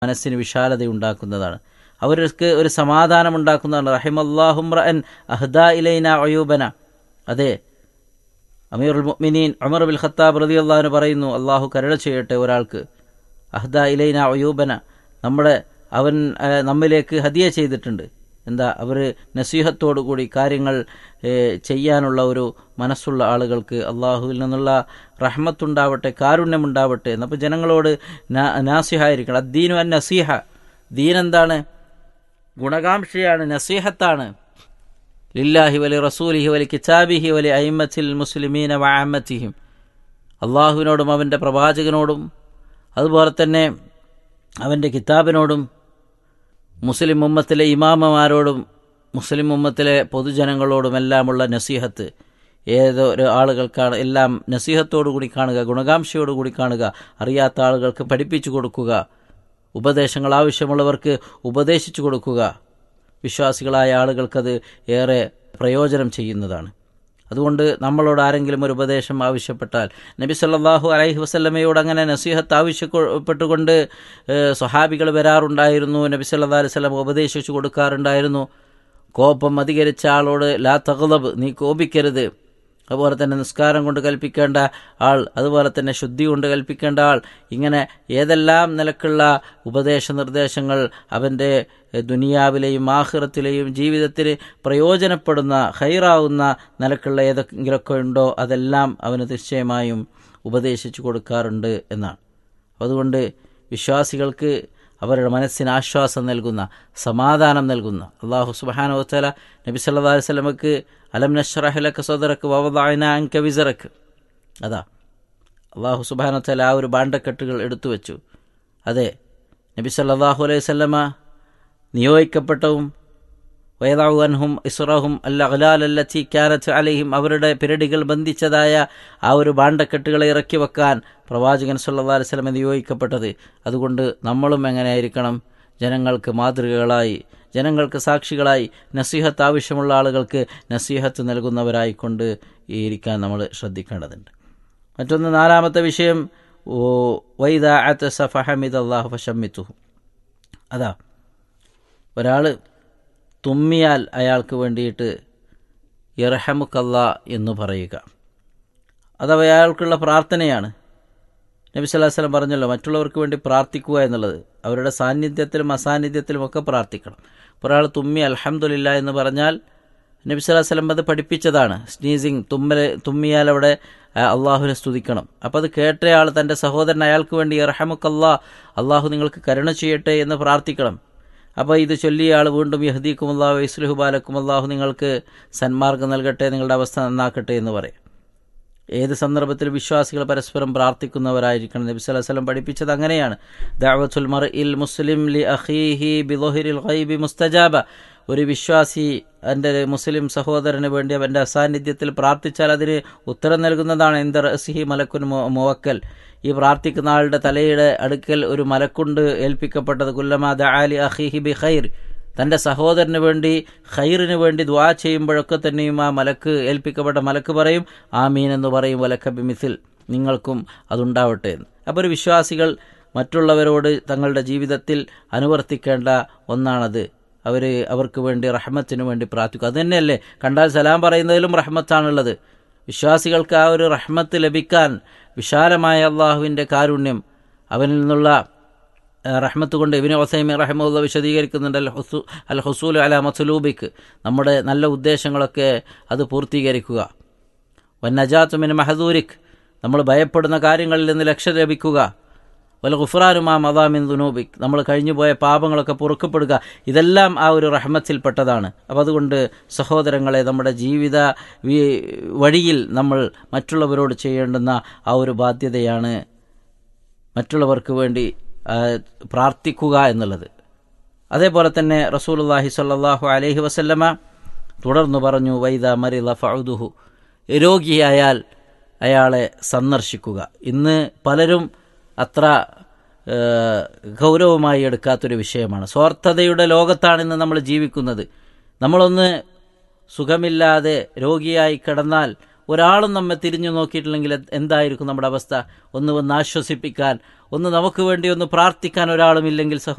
മനസ്സിന് വിശാലത ഉണ്ടാക്കുന്നതാണ് അവർക്ക് ഒരു സമാധാനം ഉണ്ടാക്കുന്നതാണ് റഹിമല്ലാഹുംറൻ അഹ്ദാ ഇലൈന അയൂബന അതെ അമീറുൽ മുഅ്മിനീൻ ഉമർ ബിൽ ഖത്താബ് റതി അള്ളാഹുന് പറയുന്നു അള്ളാഹു കരുണ ചെയ്യട്ടെ ഒരാൾക്ക് അഹ്ദ ഇലൈന അയൂബന നമ്മുടെ അവൻ ആ, നമ്മിലേക്ക് ഹദിയ ചെയ്തിട്ടുണ്ട് എന്താ അവർ നസീഹത്തോടു കൂടി കാര്യങ്ങൾ ഏ, ചെയ്യാനുള്ള ഒരു മനസ്സുള്ള ആളുകൾക്ക് അള്ളാഹുവിൽ നിന്നുള്ള റഹ്മത്തുണ്ടാവട്ടെ കാരുണ്യമുണ്ടാവട്ടെ എന്നപ്പോൾ ജനങ്ങളോട് നാ- നാസിഹായിരിക്കണം അദ്ദീനു അൻ നസീഹ ദീൻ എന്താണ് ഗുണകാംക്ഷയാണ് നസീഹത്താണ് ലില്ലാഹി വലി റസൂലിഹി വലി കിതാബിഹി വലി അയിമത്തിൽ മുസ്ലിമീന വഅമ്മത്തിഹിം അള്ളാഹുവിനോടും അവൻ്റെ പ്രവാചകനോടും അതുപോലെ തന്നെ അവൻ്റെ കിതാബിനോടും മുസ്ലിം ഉമ്മത്തിലെ ഇമാമമാരോടും മുസ്ലിം ഉമ്മത്തിലെ പൊതുജനങ്ങളോടുമെല്ലാമുള്ള നസീഹത്ത് ഏതൊരു ആളുകൾക്കാണ് എല്ലാം നസീഹത്തോടുകൂടി കാണുക ഗുണകാംക്ഷയോടുകൂടി കാണുക അറിയാത്ത ആളുകൾക്ക് പഠിപ്പിച്ചു കൊടുക്കുക ഉപദേശങ്ങൾ ആവശ്യമുള്ളവർക്ക് ഉപദേശിച്ചു കൊടുക്കുക വിശ്വാസികളായ ആളുകൾക്കത് ഏറെ പ്രയോജനം ചെയ്യുന്നതാണ് അതുകൊണ്ട് നമ്മളോട് ആരെങ്കിലും ഒരു ഉപദേശം ആവശ്യപ്പെട്ടാൽ നബി സല്ലല്ലാഹു അലൈഹി വസല്ലമയോട് അങ്ങനെ നസീഹത്ത് ആവശ്യപ്പെട്ടുകൊണ്ട് ഏഹ്, സ്വഹാബികൾ വരാറുണ്ടായിരുന്നു നബി സല്ലല്ലാഹു അലൈഹി വസല്ലം ഉപദേശിച്ചു കൊടുക്കാറുണ്ടായിരുന്നു കോപം അധികരിച്ച ആളോട് ലാ തഗ്ലബ് നീ കോപിക്കരുത് അതുപോലെ തന്നെ നിസ്കാരം കൊണ്ട് കൽപ്പിക്കേണ്ട ആൾ അതുപോലെ തന്നെ ശുദ്ധി കൊണ്ട് കൽപ്പിക്കേണ്ട ആൾ ഇങ്ങനെ ഏതെല്ലാം നിലക്കുള്ള ഉപദേശ നിർദ്ദേശങ്ങൾ അവൻ്റെ എഹ്, ദുനിയാവിലെയും ആഹ്റത്തിലെയും ജീവിതത്തിന് പ്രയോജനപ്പെടുന്ന ഹൈറാവുന്ന നിലക്കുള്ള ഏതെങ്കിലുമൊക്കെ ഉണ്ടോ അതെല്ലാം അവന് നിശ്ചയമായും ഉപദേശിച്ചു കൊടുക്കാറുണ്ട് എന്നാണ് അതുകൊണ്ട് വിശ്വാസികൾക്ക് അവരുടെ മനസ്സിന് ആശ്വാസം നൽകുന്ന സമാധാനം നൽകുന്ന അള്ളാഹു സുബാന വത്തല നബി സല്ലാ അലൈഹി സ്വലമക്ക് അലം നഷ്റഹലക്ക് സദറക്ക് വവദായന അങ്ക വിസറക്ക് അതാ അള്ളാഹു സുബാന വത്തല ആ ഒരു ബാണ്ടക്കെട്ടുകൾ എടുത്തു വെച്ചു അതെ നബി സല്ലാഹു അലൈഹി സ്വല്ലമ നിയോഗിക്കപ്പെട്ടവും വയതാവുഅൻഹും ഇസ്റഹും അല്ല അലാലല്ലത്തി ക്യാനത്ത് അലഹിം അവരുടെ പിരടികൾ ബന്ധിച്ചതായ ആ ഒരു ബാണ്ടക്കെട്ടുകളെ ഇറക്കി വെക്കാൻ പ്രവാചകൻ സല്ലല്ലാഹു അലൈഹി വസല്ലം നിയോഗിക്കപ്പെട്ടത് അതുകൊണ്ട് നമ്മളും എങ്ങനെയായിരിക്കണം ജനങ്ങൾക്ക് മാതൃകകളായി ജനങ്ങൾക്ക് സാക്ഷികളായി നസീഹത്ത് ആവശ്യമുള്ള ആളുകൾക്ക് നസീഹത്ത് നൽകുന്നവരായിക്കൊണ്ട് ഇരിക്കാൻ നമ്മൾ ശ്രദ്ധിക്കേണ്ടതുണ്ട് മറ്റൊന്ന് നാലാമത്തെ വിഷയം ഓ വൈദ അത്തസ ഫഹമിദ് അള്ളാഹു ഫഷമ്മിത്തു അതാ ഒരാൾ തുമ്മിയാൽ അയാൾക്ക് വേണ്ടിയിട്ട് ഇറഹമുക്കല്ല എന്ന് പറയുക അത് അയാൾക്കുള്ള പ്രാർത്ഥനയാണ് നബി സല്ലല്ലാഹു അലൈഹി വസല്ലം പറഞ്ഞല്ലോ മറ്റുള്ളവർക്ക് വേണ്ടി പ്രാർത്ഥിക്കുക എന്നുള്ളത് അവരുടെ സാന്നിധ്യത്തിലും അസാന്നിധ്യത്തിലും ഒക്കെ പ്രാർത്ഥിക്കണം ഇപ്പോൾ ഒരാൾ തുമ്മി അൽഹംദുലില്ല എന്ന് പറഞ്ഞാൽ നബി സല്ലല്ലാഹു അലൈഹി വസല്ലം അത് പഠിപ്പിച്ചതാണ് സ്നീസിങ് തുമ്മൽ തുമ്മിയാൽ അവിടെ ആ, അള്ളാഹുവിനെ സ്തുതിക്കണം അപ്പോൾ അത് കേട്ടയാൾ തൻ്റെ സഹോദരൻ അയാൾക്ക് വേണ്ടി ഇറഹമുക്കല്ലാ അള്ളാഹു നിങ്ങൾക്ക് കരുണ ചെയ്യട്ടെ എന്ന് പ്രാർത്ഥിക്കണം അപ്പോൾ ഇത് ചൊല്ലിയ ആൾ വീണ്ടും യഹദീക്കും അള്ളാഹു ഇസ്ലുഹു ബാലക്കും അള്ളാഹു നിങ്ങൾക്ക് സന്മാർഗം നൽകട്ടെ നിങ്ങളുടെ അവസ്ഥ നന്നാക്കട്ടെ എന്ന് പറയും ഏത് സന്ദർഭത്തിൽ വിശ്വാസികൾ പരസ്പരം പ്രാർത്ഥിക്കുന്നവരായിരിക്കണം നബി സല്ലല്ലാഹു അലൈഹി വസല്ലം പഠിപ്പിച്ചത് അങ്ങനെയാണ് ദഅവത്തുൽ മർഇൽ മുസ്ലിം ലി അഖീഹി ബിളുഹിരിൽ ഗൈബി മുസ്തജാബ ഒരു വിശ്വാസി എൻ്റെ മുസ്ലിം സഹോദരന് വേണ്ടി അവൻ്റെ അസാന്നിധ്യത്തിൽ പ്രാർത്ഥിച്ചാൽ അതിന് ഉത്തരം നൽകുന്നതാണ് എന്ത് റസിഹി മലക്കുൻ മു- മുവക്കൽ ഈ പ്രാർത്ഥിക്കുന്ന ആളുടെ തലയുടെ അടുക്കൽ ഒരു മലക്കുണ്ട് ഏൽപ്പിക്കപ്പെട്ടത് കുല്ലമാ ദഅാലി അഖീഹി ബി ഖൈർ തൻ്റെ സഹോദരന് വേണ്ടി ഖൈറിന് വേണ്ടി ദ്വാ ചെയ്യുമ്പോഴൊക്കെ തന്നെയും ആ മലക്ക് ഏൽപ്പിക്കപ്പെട്ട മലക്ക് പറയും ആമീൻ എന്ന് പറയും വലക്ക ബിമിസിൽ നിങ്ങൾക്കും അതുണ്ടാവട്ടെ എന്ന് അപ്പോൾ ഒരു വിശ്വാസികൾ മറ്റുള്ളവരോട് തങ്ങളുടെ ജീവിതത്തിൽ അനുവർത്തിക്കേണ്ട ഒന്നാണത് അവർ അവർക്ക് വേണ്ടി റഹ്മത്തിന് വേണ്ടി പ്രാർത്ഥിക്കും അത് തന്നെയല്ലേ കണ്ടാൽ സലാം പറയുന്നതിലും റഹ്മത്താണുള്ളത് വിശ്വാസികൾക്ക് ആ ഒരു റഹ്മത്ത് ലഭിക്കാൻ വിശാലമായ അള്ളാഹുവിൻ്റെ കാരുണ്യം അവനിൽ നിന്നുള്ള ആ, റഹ്മത്ത് കൊണ്ട് ഇബിന് ഒസൈമി റഹ്മുള്ള വിശദീകരിക്കുന്നുണ്ട് അൽ ഹുസു അൽ ഹുസൂൽ അല മസലൂബിക്ക് നമ്മുടെ നല്ല ഉദ്ദേശങ്ങളൊക്കെ അത് പൂർത്തീകരിക്കുക വന്നജാത്തുമിന് മഹദൂരിക് നമ്മൾ ഭയപ്പെടുന്ന കാര്യങ്ങളിൽ നിന്ന് ലക്ഷ്യം ലഭിക്കുക വല്ല ഗുഫ്രാനുമാ മദാമിൻ ദുനൂബിക് നമ്മൾ കഴിഞ്ഞുപോയ പാപങ്ങളൊക്കെ പൊറുക്കപ്പെടുക ഇതെല്ലാം ആ ഒരു റഹ്മത്തിൽപ്പെട്ടതാണ് അപ്പോൾ അതുകൊണ്ട് സഹോദരങ്ങളെ നമ്മുടെ ജീവിത വി- വഴിയിൽ നമ്മൾ മറ്റുള്ളവരോട് ചെയ്യേണ്ടുന്ന ആ ഒരു ബാധ്യതയാണ് മറ്റുള്ളവർക്ക് വേണ്ടി ആ, പ്രാർത്ഥിക്കുക എന്നുള്ളത് അതേപോലെ തന്നെ റസൂലുള്ളാഹി സ്വല്ലല്ലാഹു അലൈഹി വസല്ലമ തുടർന്നു പറഞ്ഞു വൈദ മരില ഫഉദുഹു രോഗിയായാൽ അയാളെ സന്ദർശിക്കുക ഇന്ന് പലരും അത്ര ആ, ഗൗരവമായി എടുക്കാത്തൊരു വിഷയമാണ് സ്വാർത്ഥതയുടെ ലോകത്താണ് ഇന്ന് നമ്മൾ ജീവിക്കുന്നത് നമ്മളൊന്ന് സുഖമില്ലാതെ രോഗിയായി കിടന്നാൽ ഒരാളും നമ്മെ തിരിഞ്ഞു നോക്കിയിട്ടില്ലെങ്കിൽ എന്ത് എന്തായിരിക്കും നമ്മുടെ അവസ്ഥ ഒന്ന് ഒന്ന് ആശ്വസിപ്പിക്കാൻ ഒന്ന് നമുക്ക് വേണ്ടി ഒന്ന് പ്രാർത്ഥിക്കാൻ ഒരാളുമില്ലെങ്കിൽ സഹോ